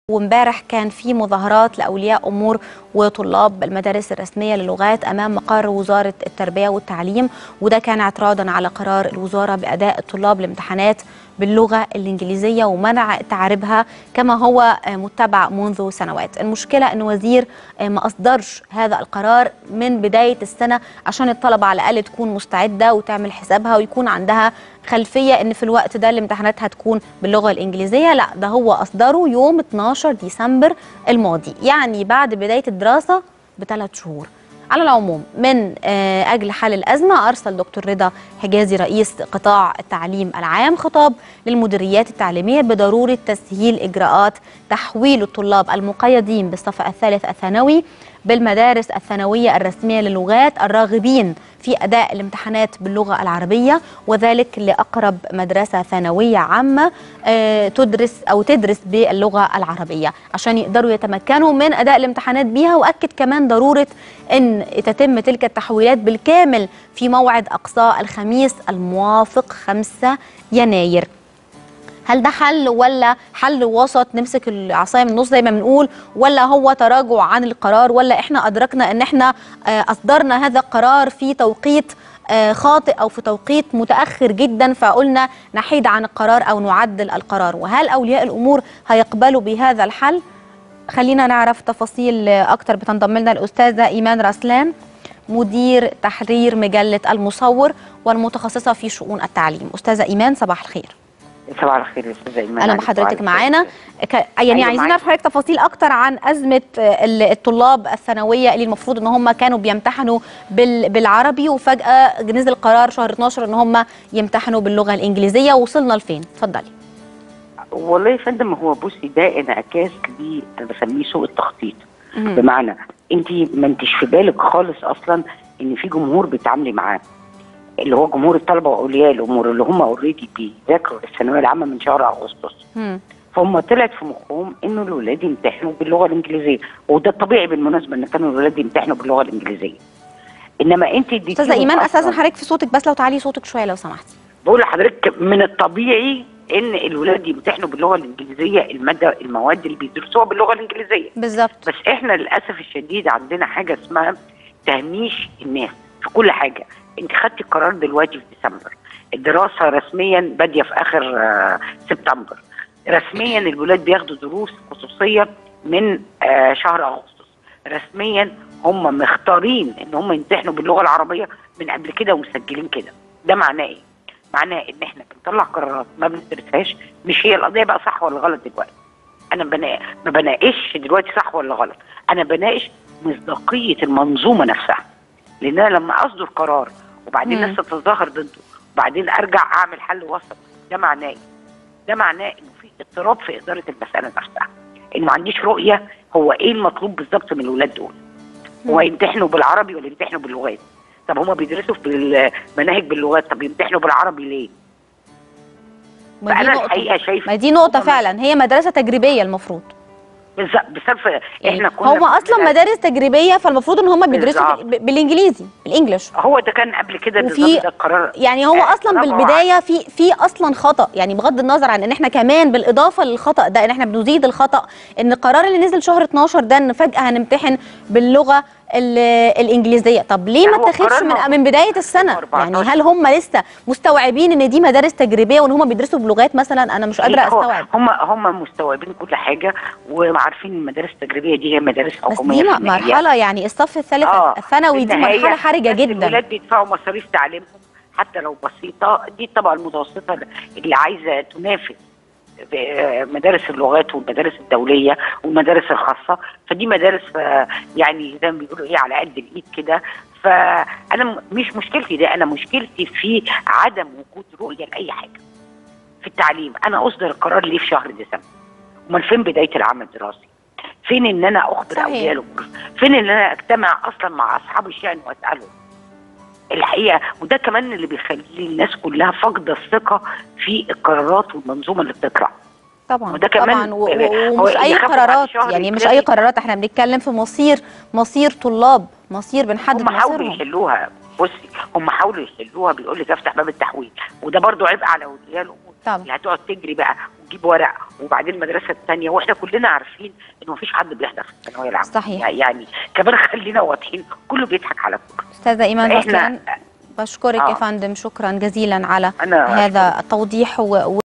وامبارح كان في مظاهرات لاولياء امور وطلاب المدارس الرسميه للغات امام مقر وزاره التربيه والتعليم وده كان اعتراضا على قرار الوزاره باداء الطلاب الامتحانات باللغه الانجليزيه ومنع تعريبها كما هو متبع منذ سنوات المشكله ان وزير ما اصدرش هذا القرار من بدايه السنه عشان الطلبه على الاقل تكون مستعده وتعمل حسابها ويكون عندها خلفيه ان في الوقت ده الامتحانات هتكون باللغه الانجليزيه لا ده هو اصدره يوم 12 ديسمبر الماضي يعني بعد بدايه الدراسه بثلاث شهور على العموم من اجل حل الازمه ارسل دكتور رضا حجازي رئيس قطاع التعليم العام خطاب للمديريات التعليميه بضروره تسهيل اجراءات تحويل الطلاب المقيدين بالصف الثالث الثانوي بالمدارس الثانويه الرسميه للغات الراغبين في اداء الامتحانات باللغه العربيه وذلك لاقرب مدرسه ثانويه عامه تدرس او تدرس باللغه العربيه عشان يقدروا يتمكنوا من اداء الامتحانات بيها واكد كمان ضروره ان تتم تلك التحويلات بالكامل في موعد اقصاء الخميس الموافق 5 يناير هل ده حل ولا حل وسط نمسك العصايه من النص زي ما بنقول ولا هو تراجع عن القرار ولا احنا ادركنا ان احنا اصدرنا هذا القرار في توقيت خاطئ او في توقيت متاخر جدا فقلنا نحيد عن القرار او نعدل القرار وهل اولياء الامور هيقبلوا بهذا الحل خلينا نعرف تفاصيل اكتر بتنضم لنا الاستاذه ايمان رسلان مدير تحرير مجله المصور والمتخصصه في شؤون التعليم استاذه ايمان صباح الخير صباح الخير يا استاذه ايمان اهلا بحضرتك معانا ك... يعني أيوة عايزين نعرف حضرتك تفاصيل اكتر عن ازمه الطلاب الثانويه اللي المفروض ان هم كانوا بيمتحنوا بال... بالعربي وفجاه نزل قرار شهر 12 ان هم يمتحنوا باللغه الانجليزيه وصلنا لفين اتفضلي والله يا فندم هو بصي ده انعكاس ليه انا بسميه سوء التخطيط بمعنى انت ما انتش في بالك خالص اصلا ان في جمهور بتتعاملي معاه اللي هو جمهور الطلبه واولياء الامور اللي هم اوريدي بيذاكروا الثانويه العامه من شهر اغسطس فهم طلعت في مخهم انه الاولاد يمتحنوا باللغه الانجليزيه وده الطبيعي بالمناسبه ان كانوا الاولاد يمتحنوا باللغه الانجليزيه انما انت استاذه ايمان اساسا حضرتك في صوتك بس لو تعلي صوتك شويه لو سمحتي بقول لحضرتك من الطبيعي ان الاولاد يمتحنوا باللغه الانجليزيه الماده المواد اللي بيدرسوها باللغه الانجليزيه بالظبط بس احنا للاسف الشديد عندنا حاجه اسمها تهميش الناس في كل حاجه انت خدتي القرار دلوقتي في ديسمبر الدراسه رسميا باديه في اخر آه سبتمبر رسميا الولاد بياخدوا دروس خصوصيه من آه شهر اغسطس رسميا هم مختارين ان هم يمتحنوا باللغه العربيه من قبل كده ومسجلين كده ده معناه ايه معناه ان احنا بنطلع قرارات ما بندرسهاش مش هي القضيه بقى صح ولا غلط دلوقتي انا بنا... ما بناقش دلوقتي صح ولا غلط انا بناقش مصداقيه المنظومه نفسها لان انا لما اصدر قرار وبعدين الناس تتظاهر ضده وبعدين ارجع اعمل حل وسط ده معناه ايه؟ ده معناه انه في اضطراب في اداره المساله نفسها ان ما عنديش رؤيه هو ايه المطلوب بالظبط من الاولاد دول هو يمتحنوا بالعربي ولا يمتحنوا باللغات طب هما بيدرسوا في المناهج باللغات طب يمتحنوا بالعربي ليه ما دي الحقيقه شايفه ما دي نقطه فعلا هي مدرسه تجريبيه المفروض بصرف احنا كنا هم اصلا مدارس تجريبيه فالمفروض ان هم بيدرسوا بالانجليزي بالانجلش هو ده كان قبل كده وفي ده القرار يعني هو اصلا بالبدايه في في اصلا خطا يعني بغض النظر عن ان احنا كمان بالاضافه للخطا ده ان احنا بنزيد الخطا ان القرار اللي نزل شهر 12 ده ان فجاه هنمتحن باللغه الانجليزيه طب ليه ما اتاخدش من من بدايه السنه يعني هل هم لسه مستوعبين ان دي مدارس تجريبيه وان هم بيدرسوا بلغات مثلا انا مش قادره استوعب هم هم مستوعبين كل حاجه وعارفين المدارس التجريبيه دي هي مدارس حكوميه بس دي مرحله يعني الصف الثالث آه الثانوي دي مرحله حرجه جدا الولاد بيدفعوا مصاريف تعليمهم حتى لو بسيطه دي الطبقه المتوسطه اللي عايزه تنافس مدارس اللغات والمدارس الدوليه والمدارس الخاصه فدي مدارس يعني زي ما بيقولوا ايه على قد الايد كده فانا مش مشكلتي ده انا مشكلتي في عدم وجود رؤيه لاي حاجه في التعليم انا اصدر القرار ليه في شهر ديسمبر امال فين بدايه العام الدراسي فين ان انا اخبر اولياء الامور فين ان انا اجتمع اصلا مع اصحاب الشان واسالهم الحقيقه وده كمان اللي بيخلي الناس كلها فاقده الثقه في القرارات والمنظومه اللي بتطلع طبعا وده كمان طبعا ومش اي قرارات يعني مش اي قرارات احنا بنتكلم في مصير مصير طلاب مصير بنحدد هم حاولوا يحلوها بصي هم حاولوا يحلوها بيقول لك افتح باب التحويل وده برضو عبء على اولياء الامور طبعا اللي هتقعد تجري بقى وتجيب ورق وبعدين المدرسه الثانيه واحنا كلنا عارفين ان مفيش حد بيحضر في الثانويه العامه صحيح. يعني كمان خلينا واضحين كله بيضحك على كله استاذه ايمان فإحنا- رسلان بشكرك آه. يا فندم شكرا جزيلا على أنا هذا التوضيح و...